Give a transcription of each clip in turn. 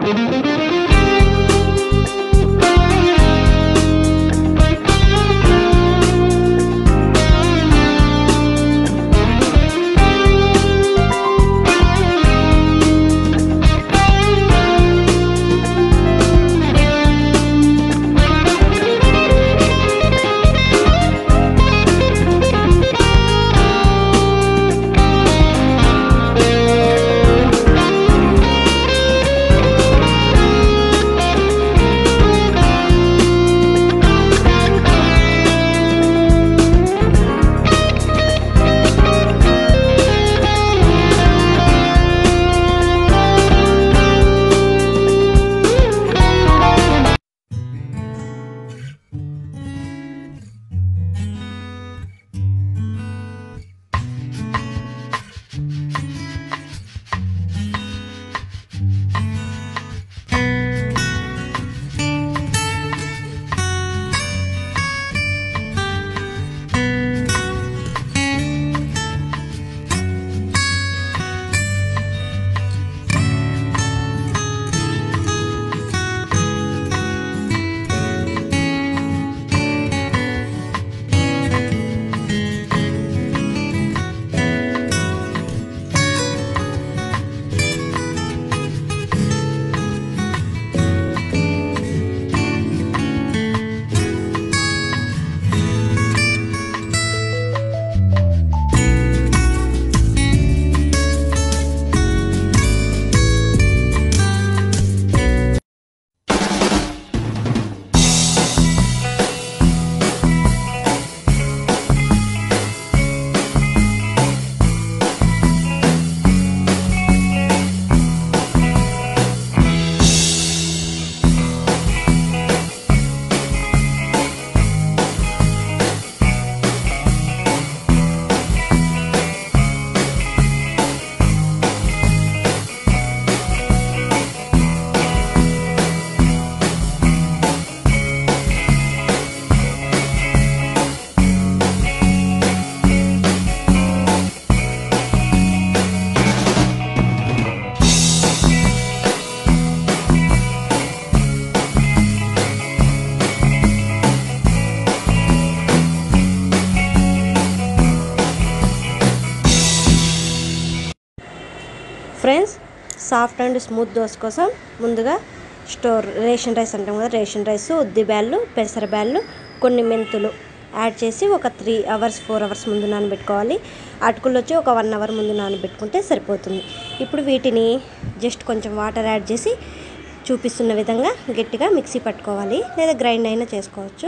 friends soft and smooth dosa కోసం ముందుగా store ration rice అంటాం కదా రేషన్ రైస్ ఉద్ది బ్యాళ్ళు పెసర బ్యాళ్ళు కొన్ని మెంతులు యాడ్ చేసి ఒక త్రీ అవర్స్ ఫోర్ అవర్స్ ముందు నానబెట్టుకోవాలి అటుకులు వచ్చి ఒక వన్ అవర్ ముందు నానబెట్టుకుంటే సరిపోతుంది ఇప్పుడు వీటిని జస్ట్ కొంచెం వాటర్ యాడ్ చేసి చూపిస్తున్న విధంగా గట్టిగా మిక్సీ పట్టుకోవాలి లేదా గ్రైండ్ అయినా చేసుకోవచ్చు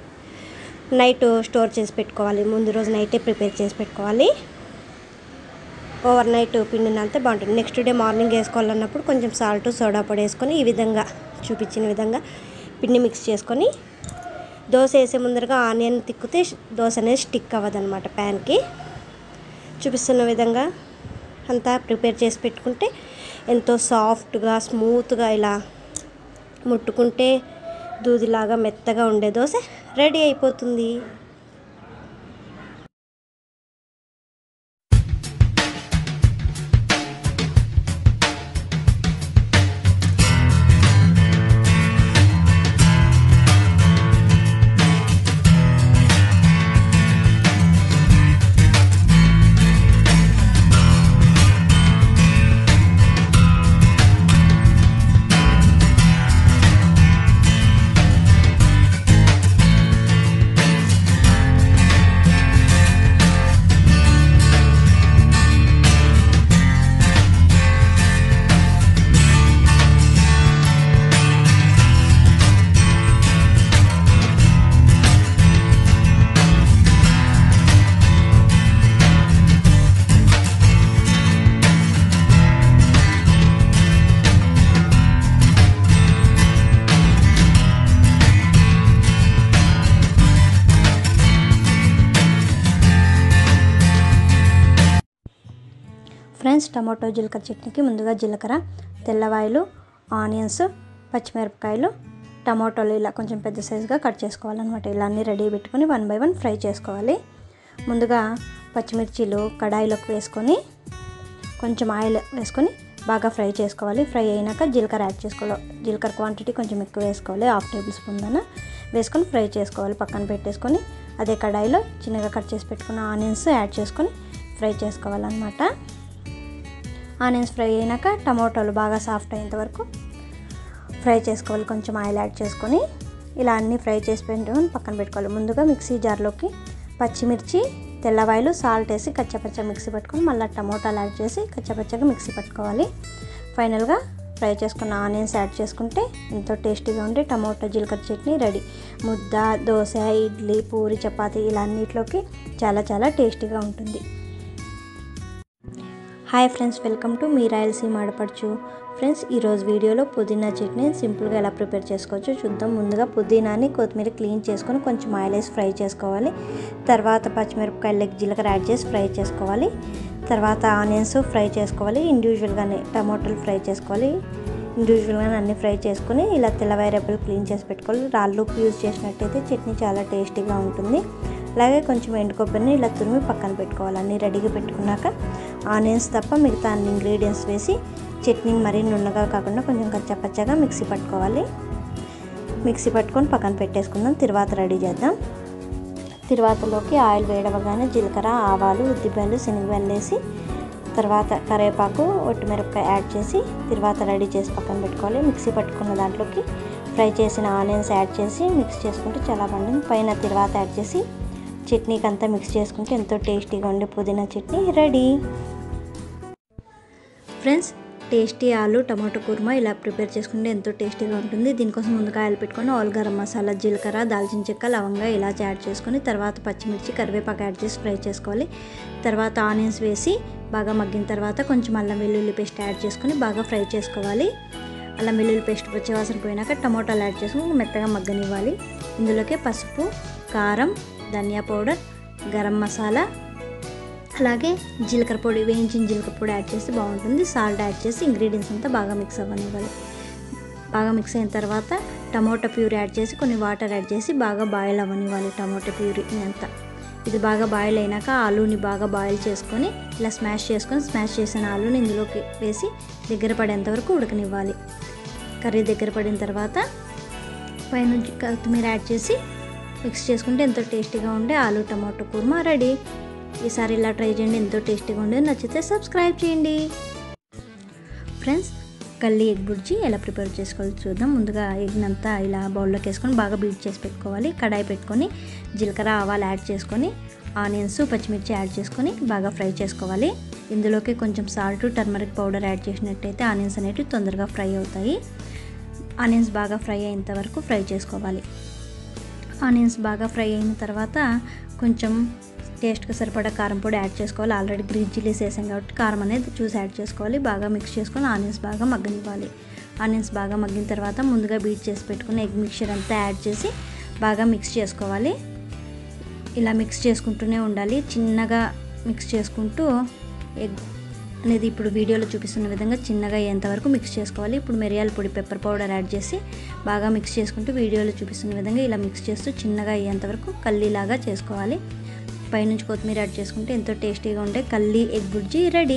నైట్ స్టోర్ చేసి పెట్టుకోవాలి ముందు రోజు నైటే ప్రిపేర్ చేసి పెట్టుకోవాలి ఓవర్ నైట్ పిండినంతే బాగుంటుంది నెక్స్ట్ డే మార్నింగ్ వేసుకోవాలన్నప్పుడు కొంచెం సాల్ట్ సోడా పొడి వేసుకొని ఈ విధంగా చూపించిన విధంగా పిండి మిక్స్ చేసుకొని దోశ వేసే ముందరగా ఆనియన్ తిక్కితే దోశ అనేది స్టిక్ అవ్వదన్నమాట ప్యాన్కి చూపిస్తున్న విధంగా అంతా ప్రిపేర్ చేసి పెట్టుకుంటే ఎంతో సాఫ్ట్గా స్మూత్గా ఇలా ముట్టుకుంటే దూదిలాగా మెత్తగా ఉండే దోశ రెడీ అయిపోతుంది ఫ్రెండ్స్ టమాటో జీలకర్ర చట్నీకి ముందుగా జీలకర్ర తెల్లవాయలు ఆనియన్స్ పచ్చిమిరపకాయలు టమాటోలు ఇలా కొంచెం పెద్ద సైజుగా కట్ చేసుకోవాలన్నమాట ఇలా అన్నీ రెడీ పెట్టుకొని వన్ బై వన్ ఫ్రై చేసుకోవాలి ముందుగా పచ్చిమిర్చీలు కడాయిలోకి వేసుకొని కొంచెం ఆయిల్ వేసుకొని బాగా ఫ్రై చేసుకోవాలి ఫ్రై అయినాక జీలకర్ర యాడ్ చేసుకోవాలి జీలకర్ర క్వాంటిటీ కొంచెం ఎక్కువ వేసుకోవాలి హాఫ్ టేబుల్ స్పూన్ దాన వేసుకొని ఫ్రై చేసుకోవాలి పక్కన పెట్టేసుకొని అదే కడాయిలో చిన్నగా కట్ చేసి పెట్టుకున్న ఆనియన్స్ యాడ్ చేసుకొని ఫ్రై చేసుకోవాలన్నమాట ఆనియన్స్ ఫ్రై అయినాక టమాటోలు బాగా సాఫ్ట్ అయ్యేంత వరకు ఫ్రై చేసుకోవాలి కొంచెం ఆయిల్ యాడ్ చేసుకొని ఇలా అన్నీ ఫ్రై చేసి పెట్టుకొని పక్కన పెట్టుకోవాలి ముందుగా మిక్సీ జార్లోకి పచ్చిమిర్చి తెల్లవాయలు సాల్ట్ వేసి కచ్చపచ్చ మిక్సీ పట్టుకొని మళ్ళీ టమోటాలు యాడ్ చేసి కచ్చపచ్చగా మిక్సీ పట్టుకోవాలి ఫైనల్గా ఫ్రై చేసుకున్న ఆనియన్స్ యాడ్ చేసుకుంటే ఎంతో టేస్టీగా ఉండే టమోటా జీలకర్ర చట్నీ రెడీ ముద్ద దోశ ఇడ్లీ పూరి చపాతీ ఇలా అన్నిటిలోకి చాలా చాలా టేస్టీగా ఉంటుంది హాయ్ ఫ్రెండ్స్ వెల్కమ్ టు మీ రాయలసీమ ఆడపడుచు ఫ్రెండ్స్ ఈరోజు వీడియోలో పుదీనా చట్నీ సింపుల్గా ఎలా ప్రిపేర్ చేసుకోవచ్చో చూద్దాం ముందుగా పుదీనాని కొత్తిమీర క్లీన్ చేసుకొని కొంచెం ఆయిల్ వేసి ఫ్రై చేసుకోవాలి తర్వాత పచ్చిమిరపకాయలకి జీలకర్ర యాడ్ చేసి ఫ్రై చేసుకోవాలి తర్వాత ఆనియన్స్ ఫ్రై చేసుకోవాలి ఇండివిజువల్గానే టమాటోలు ఫ్రై చేసుకోవాలి ఇండివిజువల్గానే అన్ని ఫ్రై చేసుకొని ఇలా తెల్లవాయి రెబ్బలు క్లీన్ చేసి పెట్టుకోవాలి రాళ్ళు యూజ్ చేసినట్టయితే చట్నీ చాలా టేస్టీగా ఉంటుంది అలాగే కొంచెం ఎండు కొబ్బరిని ఇలా తురిమి పక్కన పెట్టుకోవాలి అన్నీ రెడీగా పెట్టుకున్నాక ఆనియన్స్ తప్ప మిగతా అన్ని ఇంగ్రీడియంట్స్ వేసి చట్నీ మరీ నున్నగా కాకుండా కొంచెం కచ్చపచ్చగా మిక్సీ పట్టుకోవాలి మిక్సీ పట్టుకొని పక్కన పెట్టేసుకుందాం తర్వాత రెడీ చేద్దాం తిరువాతలోకి ఆయిల్ వేడవగానే జీలకర్ర ఆవాలు ఉద్దిపాయలు శనగపాయలు వేసి తర్వాత కరివేపాకు ఒట్టిమిరపకాయ యాడ్ చేసి తర్వాత రెడీ చేసి పక్కన పెట్టుకోవాలి మిక్సీ పట్టుకున్న దాంట్లోకి ఫ్రై చేసిన ఆనియన్స్ యాడ్ చేసి మిక్స్ చేసుకుంటే చాలా బాగుంటుంది పైన తర్వాత యాడ్ చేసి చట్నీకి అంతా మిక్స్ చేసుకుంటే ఎంతో టేస్టీగా ఉండే పుదీనా chutney ready friends tasty aloo tomato kurma ఇలా ప్రిపేర్ చేసుకుంటే ఎంతో టేస్టీగా ఉంటుంది దీనికోసం ముందుగా ఆయిల్ పెట్టుకొని ఆల్ గరం మసాలా జీలకర్ర దాల్చిన చెక్క లవంగా ఇలాచి యాడ్ చేసుకొని తర్వాత పచ్చిమిర్చి కరివేపాకు యాడ్ చేసి ఫ్రై చేసుకోవాలి తర్వాత ఆనియన్స్ వేసి బాగా మగ్గిన తర్వాత కొంచెం అల్లం వెల్లుల్లి పేస్ట్ యాడ్ చేసుకొని బాగా ఫ్రై చేసుకోవాలి అల్లం వెల్లుల్లి పేస్ట్ పచ్చివాసన పోయినాక టమాటాలు యాడ్ చేసుకొని మెత్తగా మగ్గనివ్వాలి ఇందులోకి పసుపు కారం ధనియా పౌడర్ గరం మసాలా అలాగే జీలకర్ర పొడి వేయించిన జీలకర్ర పొడి యాడ్ చేసి బాగుంటుంది సాల్ట్ యాడ్ చేసి ఇంగ్రీడియంట్స్ అంతా బాగా మిక్స్ అవ్వనివ్వాలి బాగా మిక్స్ అయిన తర్వాత టమాటో ప్యూరీ యాడ్ చేసి కొన్ని వాటర్ యాడ్ చేసి బాగా బాయిల్ అవ్వనివ్వాలి టమాటో ప్యూరీ అంతా ఇది బాగా బాయిల్ అయినాక ఆలూని బాగా బాయిల్ చేసుకొని ఇలా స్మాష్ చేసుకొని స్మాష్ చేసిన ఆలూని ఇందులోకి వేసి దగ్గర పడేంత వరకు ఉడకనివ్వాలి కర్రీ దగ్గర పడిన తర్వాత పైనుంచి కొత్తిమీర యాడ్ చేసి మిక్స్ చేసుకుంటే ఎంతో టేస్టీగా ఉండే ఆలు టమాటో కుర్మా రెడీ ఈసారి ఇలా ట్రై చేయండి ఎంతో టేస్టీగా ఉండేది నచ్చితే సబ్స్క్రైబ్ చేయండి ఫ్రెండ్స్ కల్లి ఎగ్ బుర్జీ ఎలా ప్రిపేర్ చేసుకోవాలి చూద్దాం ముందుగా ఎగ్ అంతా ఇలా బౌల్లోకి వేసుకొని బాగా బీట్ చేసి పెట్టుకోవాలి కడాయి పెట్టుకొని జీలకర్ర ఆవాలు యాడ్ చేసుకొని ఆనియన్స్ పచ్చిమిర్చి యాడ్ చేసుకొని బాగా ఫ్రై చేసుకోవాలి ఇందులోకి కొంచెం సాల్ట్ టర్మరిక్ పౌడర్ యాడ్ చేసినట్టయితే ఆనియన్స్ అనేవి తొందరగా ఫ్రై అవుతాయి ఆనియన్స్ బాగా ఫ్రై అయ్యేంత వరకు ఫ్రై చేసుకోవాలి ఆనియన్స్ బాగా ఫ్రై అయిన తర్వాత కొంచెం టేస్ట్కి సరిపడా కారం పొడి యాడ్ చేసుకోవాలి ఆల్రెడీ గ్రీన్ చిల్లీస్ వేసాం కాబట్టి కారం అనేది చూసి యాడ్ చేసుకోవాలి బాగా మిక్స్ చేసుకొని ఆనియన్స్ బాగా మగ్గనివ్వాలి ఆనియన్స్ బాగా మగ్గిన తర్వాత ముందుగా బీట్ చేసి పెట్టుకుని ఎగ్ మిక్చర్ అంతా యాడ్ చేసి బాగా మిక్స్ చేసుకోవాలి ఇలా మిక్స్ చేసుకుంటూనే ఉండాలి చిన్నగా మిక్స్ చేసుకుంటూ ఎగ్ అనేది ఇప్పుడు వీడియోలో చూపిస్తున్న విధంగా చిన్నగా అయ్యేంత వరకు మిక్స్ చేసుకోవాలి ఇప్పుడు మిరియాల పొడి పెప్పర్ పౌడర్ యాడ్ చేసి బాగా మిక్స్ చేసుకుంటూ వీడియోలో చూపిస్తున్న విధంగా ఇలా మిక్స్ చేస్తూ చిన్నగా అయ్యేంత వరకు కల్లీలాగా చేసుకోవాలి పైనుంచి కొత్తిమీర యాడ్ చేసుకుంటే ఎంతో టేస్టీగా ఉండే కల్లీ egg bhurji ready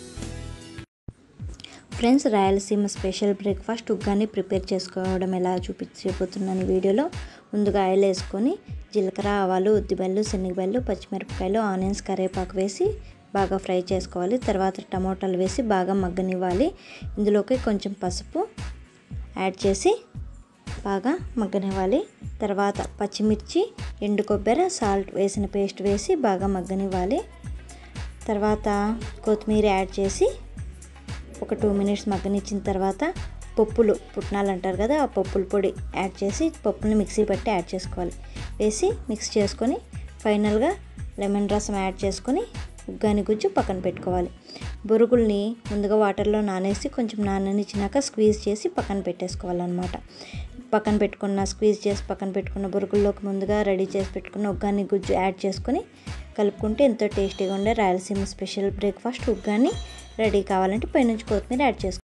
friends Rayalaseema special breakfast Uggani prepare చేసుకోవడం ఎలా చూపించబోతున్నాను ఈ వీడియోలో ముందుగా ఆయిల్ వేసుకొని జీలకర్ర ఆవాలు ఉద్దిబెల్లు శనగబెల్లు పచ్చిమిరపకాయలు ఆనియన్స్ కరివేపాకు వేసి బాగా ఫ్రై చేసుకోవాలి తర్వాత టమోటాలు వేసి బాగా మగ్గనివ్వాలి ఇందులోకి కొంచెం పసుపు యాడ్ చేసి బాగా మగ్గనివ్వాలి తర్వాత పచ్చిమిర్చి ఎండు కొబ్బరి సాల్ట్ వేసిన పేస్ట్ వేసి బాగా మగ్గనివ్వాలి తర్వాత కొత్తిమీర యాడ్ చేసి ఒక టూ మినిట్స్ మగ్గనిచ్చిన తర్వాత పప్పులు పుట్నాలు అంటారు కదా ఆ పప్పుల పొడి యాడ్ చేసి పప్పుని మిక్సీ పట్టి యాడ్ చేసుకోవాలి వేసి మిక్స్ చేసుకొని ఫైనల్గా లెమన్ రసం యాడ్ చేసుకొని ఉగ్గాని గుజ్జు పక్కన పెట్టుకోవాలి బొరుగుల్ని ముందుగా వాటర్లో నానేసి కొంచెం నాననిచ్చినాక స్క్వీజ్ చేసి పక్కన పెట్టేసుకోవాలన్నమాట పక్కన పెట్టుకున్న స్క్వీజ్ చేసి పక్కన పెట్టుకున్న బొరుగుల్లోకి ముందుగా రెడీ చేసి పెట్టుకున్న ఉగ్గాని గుజ్జు యాడ్ చేసుకొని కలుపుకుంటే ఎంతో టేస్టీగా ఉండే Rayalaseema special breakfast Uggani ready కావాలంటే పైనుంచి కొత్తిమీర యాడ్ చేసుకోవాలి